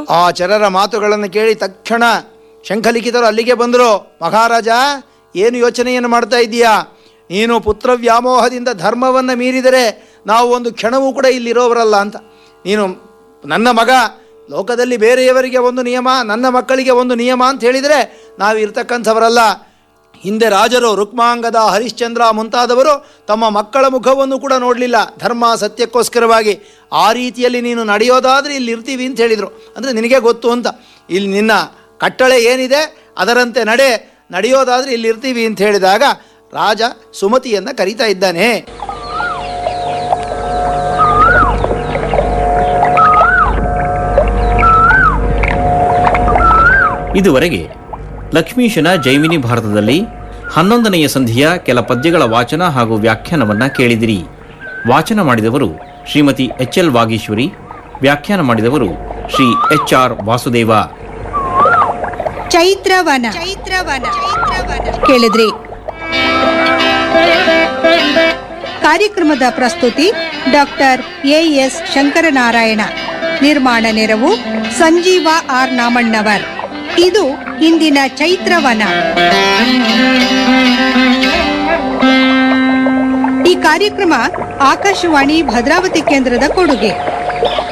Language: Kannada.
ಆ ಚರರ ಮಾತುಗಳನ್ನು ಕೇಳಿ ತಕ್ಷಣ ಶಂಖಲಿಖಿತರು ಅಲ್ಲಿಗೆ ಬಂದರು ಮಹಾರಾಜ ಏನು ಯೋಚನೆಯನ್ನು ಮಾಡ್ತಾ ಇದ್ದೀಯಾ ನೀನು ಪುತ್ರ ವ್ಯಾಮೋಹದಿಂದ ಧರ್ಮವನ್ನು ಮೀರಿದರೆ ನಾವು ಒಂದು ಕ್ಷಣವೂ ಕೂಡ ಇಲ್ಲಿರೋವರಲ್ಲ ಅಂತ ನೀನು ನನ್ನ ಮಗ ಲೋಕದಲ್ಲಿ ಬೇರೆಯವರಿಗೆ ಒಂದು ನಿಯಮ ನನ್ನ ಮಕ್ಕಳಿಗೆ ಒಂದು ನಿಯಮ ಅಂತ ಹೇಳಿದರೆ ನಾವು ಇರ್ತಕ್ಕಂಥವರಲ್ಲ ಹಿಂದೆ ರಾಜರು ರುಕ್ಮಾಂಗದ ಹರಿಶ್ಚಂದ್ರ ಮುಂತಾದವರು ತಮ್ಮ ಮಕ್ಕಳ ಮುಖವನ್ನು ಕೂಡ ನೋಡಲಿಲ್ಲ ಧರ್ಮ ಸತ್ಯಕ್ಕೋಸ್ಕರವಾಗಿ ಆ ರೀತಿಯಲ್ಲಿ ನೀನು ನಡೆಯೋದಾದರೆ ಇಲ್ಲಿ ಇರ್ತೀವಿ ಅಂತ ಹೇಳಿದರು ಅಂದರೆ ನಿನಗೆ ಗೊತ್ತು ಅಂತ ಇಲ್ಲಿ ನಿನ್ನ ಕಟ್ಟಳೆ ಏನಿದೆ ಅದರಂತೆ ನಡೆ ನಡೆಯೋದಾದರೆ ಇಲ್ಲಿ ಇರ್ತೀವಿ ಅಂತ ಹೇಳಿದಾಗ ರಾಜ ಸುಮತಿಯನ್ನು ಕರೀತಾ ಇದ್ದಾನೆ ಇದುವರೆಗೆ ಲಕ್ಷ್ಮೀಶನ ಜೈಮಿನಿ ಭಾರತದಲ್ಲಿ ಹನ್ನೊಂದನೆಯ ಸಂಧಿಯ ಕೆಲ ಪದ್ಯಗಳ ವಾಚನ ಹಾಗೂ ವ್ಯಾಖ್ಯಾನವನ್ನ ಕೇಳಿದಿರಿ ವಾಚನ ಮಾಡಿದವರು ಶ್ರೀಮತಿ ಎಚ್ ಎಲ್ ವಾಗೀಶ್ವರಿ ವ್ಯಾಖ್ಯಾನ ಮಾಡಿದವರು ಶ್ರೀ ಎಚ್ ಆರ್ ವಾಸುದೇವ ಚೈತ್ರವನ ಚೈತ್ರವನ ಕೇಳಿದ್ರಿ ಕಾರ್ಯಕ್ರಮದ ಪ್ರಸ್ತುತಿ ಡಾಕ್ಟರ್ ಎ ಎಸ್ ಶಂಕರನಾರಾಯಣ ನಿರ್ಮಾಣ ನೆರವು ಸಂಜೀವ ಆರ್ ನಾಮಣ್ಣವರ್ ಇದು ಇಂದಿನ ಚೈತ್ರವನ ಈ ಕಾರ್ಯಕ್ರಮ ಆಕಾಶವಾಣಿ ಭದ್ರಾವತಿ ಕೇಂದ್ರದ ಕೊಡುಗೆ